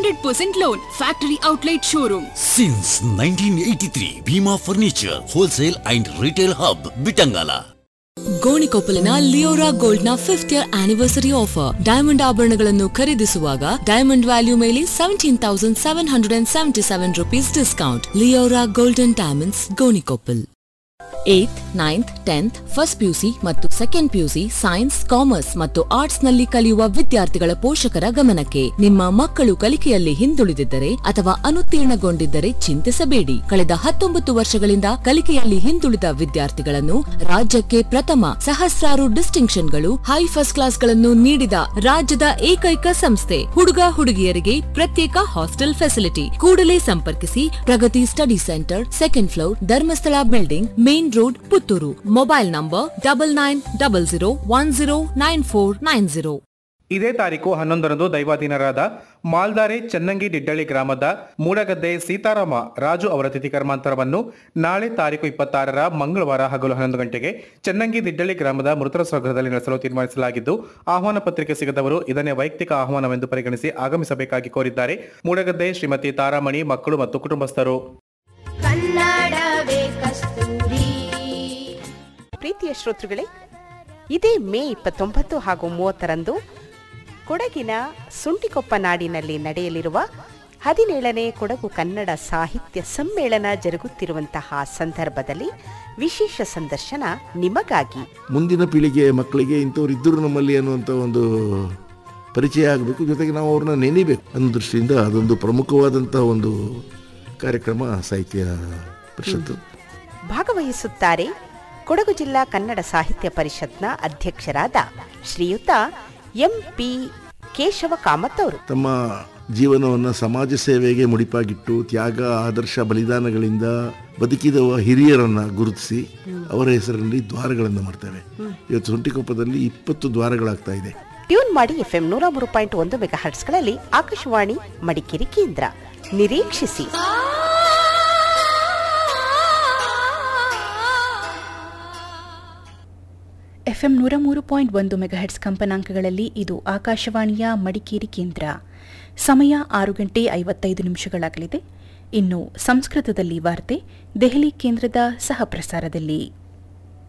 100% loan. Factory outlet showroom. Since 1983, Bhima Furniture, Wholesale and Retail Hub, Bitangala. ಗೋಣಿಕೊಪ್ಪಲಿನ Leora gold ನ fifth year anniversary offer diamond ಆಭರಣಗಳನ್ನು ಖರೀದಿಸುವಾಗ diamond value ಮೇಲೆ seventeen thousand seven hundred and seventy seven rupees discount Leora golden diamonds Gonikoppal eighth ninth tenth first PUC ಮತ್ತು second PUC science commerce ಮತ್ತು arts ನಲ್ಲಿ ಕಲಿಯುವ ವಿದ್ಯಾರ್ಥಿಗಳ ಪೋಷಕರ ಗಮನಕ್ಕೆ ನಿಮ್ಮ ಮಕ್ಕಳು ಕಲಿಕೆಯಲ್ಲಿ ಹಿಂದುಳಿದಿದ್ದರೆ ಅಥವಾ ಅನುತ್ತೀರ್ಣಗೊಂಡಿದ್ದರೆ ಚಿಂತಿಸಬೇಡಿ ಕಳೆದ ಹತ್ತೊಂಬತ್ತು ವರ್ಷಗಳಿಂದ ಕಲಿಕೆಯಲ್ಲಿ ಹಿಂದುಳಿದ ವಿದ್ಯಾರ್ಥಿಗಳನ್ನು ರಾಜ್ಯಕ್ಕೆ ಪ್ರಥಮ ಸಹಸ್ರಾರು ಡಿಸ್ಟಿಂಕ್ಷನ್ಗಳು ಹೈ ಫಸ್ಟ್ ಕ್ಲಾಸ್ಗಳನ್ನು ನೀಡಿದ ರಾಜ್ಯದ ಏಕೈಕ ಸಂಸ್ಥೆ ಹುಡುಗ ಹುಡುಗಿಯರಿಗೆ ಪ್ರತ್ಯೇಕ ಹಾಸ್ಟೆಲ್ ಫೆಸಿಲಿಟಿ ಕೂಡಲೇ ಸಂಪರ್ಕಿಸಿ Pragati study centre second floor Dharmasthala building main road Puttur mobile number double nine double zero one zero nine four nine zero ಇದೇ ತಾರೀಕು ಹನ್ನೊಂದರಂದು ದೈವಾಧೀನರಾದ ಮಾಲ್ದಾರೆ ಚೆನ್ನಂಗಿ ದಿಡ್ಡಳ್ಳಿ ಗ್ರಾಮದ ಮೂಡಗದ್ದೆ ಸೀತಾರಾಮ ರಾಜು ಅವರ ತಿಥಿ ಕರ್ಮಾಂತರವನ್ನು ನಾಳೆ ತಾರೀಕು ಇಪ್ಪತ್ತಾರರ ಮಂಗಳವಾರ ಹಗಲು ಹನ್ನೊಂದು ಗಂಟೆಗೆ ಚೆನ್ನಂಗಿ ದಿಡ್ಡಳ್ಳಿ ಗ್ರಾಮದ ಮೃತರ ಸ್ವಗೃಹದಲ್ಲಿ ನಡೆಸಲು ತೀರ್ಮಾನಿಸಲಾಗಿದ್ದು ಆಹ್ವಾನ ಪತ್ರಿಕೆ ಸಿಗದವರು ಇದನ್ನೇ ವೈಯಕ್ತಿಕ ಆಹ್ವಾನವೆಂದು ಪರಿಗಣಿಸಿ ಆಗಮಿಸಬೇಕಾಗಿ ಕೋರಿದ್ದಾರೆ ಮೂಡಗದ್ದೆ ಶ್ರೀಮತಿ ತಾರಾಮಣಿ ಮಕ್ಕಳು ಮತ್ತು ಕುಟುಂಬಸ್ಥರು ಕನ್ನಡವೇ ಕಸ್ತೂರಿ ಪ್ರೀತಿಯ ಶ್ರೋತೃಗಳೇ ಇದೇ ಮೇ ಇಪ್ಪತ್ತೊಂಬತ್ತು ಹಾಗೂ ಮೂವತ್ತರಂದು ಕೊಡಗಿನ ಸುಂಟಿಕೊಪ್ಪ ನಾಡಿನಲ್ಲಿ ನಡೆಯಲಿರುವ ಹದಿನೇಳನೇ ಕೊಡಗು ಕನ್ನಡ ಸಾಹಿತ್ಯ ಸಮ್ಮೇಳನ ಜರುಗುತ್ತಿರುವಂತಹ ಸಂದರ್ಭದಲ್ಲಿ ವಿಶೇಷ ಸಂದರ್ಶನ ನಿಮಗಾಗಿ ಮುಂದಿನ ಪೀಳಿಗೆಯ ಮಕ್ಕಳಿಗೆ ಇಂಥವ್ರು ಇದ್ದರು ನಮ್ಮಲ್ಲಿ ಅನ್ನುವಂಥ ಒಂದು ಪರಿಚಯ ಆಗಬೇಕು ಜೊತೆಗೆ ನಾವು ಅವ್ರನ್ನ ನೆನಿಬೇಕು ಅನ್ನೋ ದೃಷ್ಟಿಯಿಂದ ಅದೊಂದು ಪ್ರಮುಖವಾದಂಥ ಒಂದು ಕಾರ್ಯಕ್ರಮ ಸಾಹಿತ್ಯ ಪರಿಷತ್ತು ಭಾಗವಹಿಸುತ್ತಾರೆ ಕೊಡಗು ಜಿಲ್ಲಾ ಕನ್ನಡ ಸಾಹಿತ್ಯ ಪರಿಷತ್ನ ಅಧ್ಯಕ್ಷರಾದ ಶ್ರೀಯುತ ಎಂ ಪಿ ಕೇಶವ ಕಾಮತ್ ಅವರು ತಮ್ಮ ಜೀವನವನ್ನು ಸಮಾಜ ಸೇವೆಗೆ ಮುಡಿಪಾಗಿಟ್ಟು ತ್ಯಾಗ ಆದರ್ಶ ಬಲಿದಾನಗಳಿಂದ ಬದುಕಿದ ಹಿರಿಯರನ್ನ ಗುರುತಿಸಿ ಅವರ ಹೆಸರಿನಲ್ಲಿ ದ್ವಾರಗಳನ್ನು ಮಾಡ್ತೇವೆ ಇವತ್ತು ಸುಂಟಿಕೊಪ್ಪದಲ್ಲಿ ಇಪ್ಪತ್ತು ದ್ವಾರಗಳಾಗ್ತಾ ಇದೆ ಟ್ಯೂನ್ ಮಾಡಿ ಎಫ್ಎಂ ನೂರ ಮೂರು ಪಾಯಿಂಟ್ ಒಂದು ಮೆಗಾ ಹರ್ಟ್ಸ್ಗಳಲ್ಲಿ ಆಕಾಶವಾಣಿ ಮಡಿಕೇರಿ ಕೇಂದ್ರ ನಿರೀಕ್ಷಿಸಿ ಎಫ್ಎಂ ನೂರ ಮೂರು ಪಾಯಿಂಟ್ ಒಂದು ಮೆಗಾಹೆಟ್ಸ್ ಕಂಪನಾಂಕಗಳಲ್ಲಿ ಇದು ಆಕಾಶವಾಣಿಯ ಮಡಿಕೇರಿ ಕೇಂದ್ರ ಸಮಯ ಆರು ಗಂಟೆ ಐವತ್ತೈದು ನಿಮಿಷಗಳಾಗಲಿದೆ ಇನ್ನು ಸಂಸ್ಕೃತದಲ್ಲಿ ವಾರ್ತೆ ದೆಹಲಿ ಕೇಂದ್ರದ ಸಹ ಪ್ರಸಾರದಲ್ಲಿ